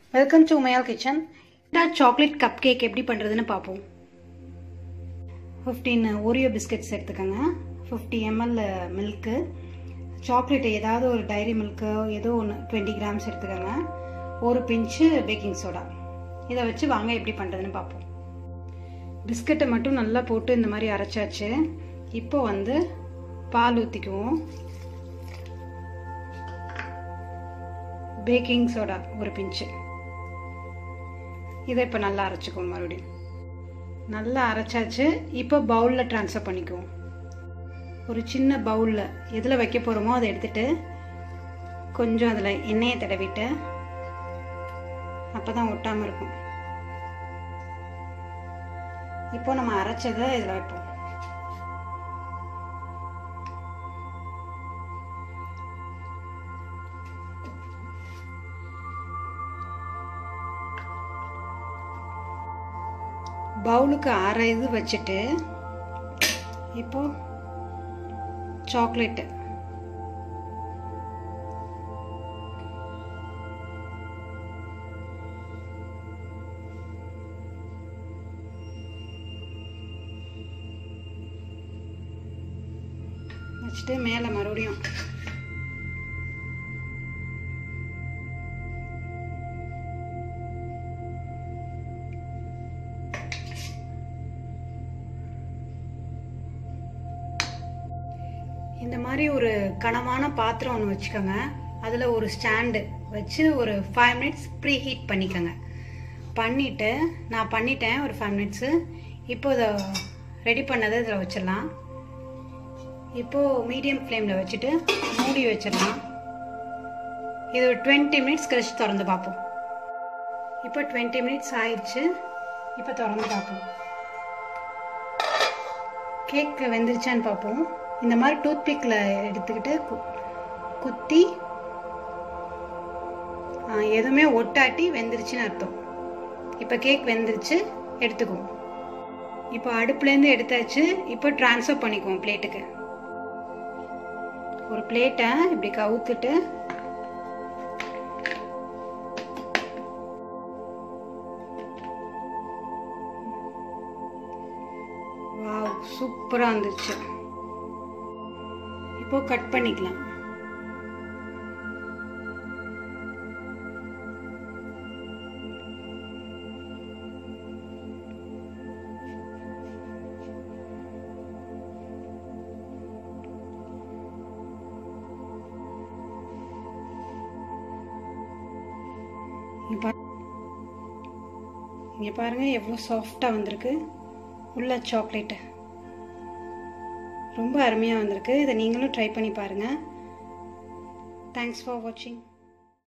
welcome to Umaiyal kitchen chocolate cupcake எப்படி பண்ணுறதுன்னு பார்ப்போம் ஃபிஃப்டீன் ஓரியோ பிஸ்கட்ஸ் எடுத்துக்கோங்க ஃபிஃப்டி எம்எல் மில்க்கு சாக்லேட் ஏதாவது ஒரு டைரி மில்க்கு ஏதோ ஒன்று டுவெண்ட்டி கிராம்ஸ் எடுத்துக்கோங்க ஒரு பிஞ்சு பேக்கிங் சோடா இதை வச்சு வாங்க எப்படி பண்ணுறதுன்னு பார்ப்போம் பிஸ்கட்டை மட்டும் நல்லா போட்டு இந்த மாதிரி அரைச்சாச்சு இப்போ வந்து பால் ஊற்றிக்குவோம் பேக்கிங் சோடா ஒரு பிஞ்சு இதை இப்போ நல்லா அரைச்சிக்குவோம் மறுபடியும் நல்லா அரைச்சாச்சு இப்போ பவுலில் ட்ரான்ஸ்ஃபர் பண்ணிக்குவோம் ஒரு சின்ன பவுலில் எதில் வைக்க போகிறோமோ அதை எடுத்துகிட்டு கொஞ்சம் அதில் எண்ணெயை தடவிட்டு அப்போ தான் ஒட்டாமல் இருக்கும் இப்போ நம்ம அரைச்சதை இதில் வைப்போம் பவுலுக்கு அரை இது வச்சுட்டு இப்போ சாக்லேட்டு வச்சுட்டு மேலே மறுபடியும் இந்த மாதிரி ஒரு கனமான பாத்திரம் ஒன்று வச்சுக்கோங்க அதில் ஒரு ஸ்டாண்டு வச்சு ஒரு ஃபைவ் மினிட்ஸ் ப்ரீ ஹீட் பண்ணிக்கோங்க பண்ணிவிட்டு நான் பண்ணிட்டேன் ஒரு ஃபைவ் மினிட்ஸு இப்போ இதை ரெடி பண்ணதை இதில் வச்சிடலாம் இப்போது மீடியம் ஃப்ளேமில் வச்சுட்டு மூடி வச்சிடலாம் இது ஒரு டுவெண்ட்டி மினிட்ஸ் கழிச்சு திறந்து பார்ப்போம் இப்போ டுவெண்ட்டி மினிட்ஸ் ஆயிடுச்சு இப்போ திறந்து பார்ப்போம் கேக் வெந்துருச்சான்னு பார்ப்போம் இந்த மாதிரி டூத் பிக்கில் எடுத்துக்கிட்டு குத்தி எதுவுமே ஒட்டாட்டி வெந்துருச்சுன்னு அர்த்தம் இப்போ கேக் வெந்துருச்சு எடுத்துக்குவோம் இப்போ அடுப்புலேருந்து எடுத்தாச்சு இப்போ ட்ரான்ஸ்ஃபர் பண்ணிக்குவோம் பிளேட்டுக்கு ஒரு பிளேட்டை இப்படி கவுத்துட்டு வாவ் சூப்பராக வந்துருச்சு இப்போ கட் பண்ணிக்கலாம் இங்கே பாருங்கள் எவ்வளோ சாஃப்டாக வந்திருக்கு உள்ள சாக்லேட்டு ரொம்ப அருமையாக வந்திருக்கு இதை நீங்களும் ட்ரை பண்ணி பாருங்கள் தேங்க்ஸ் ஃபார் வாட்சிங்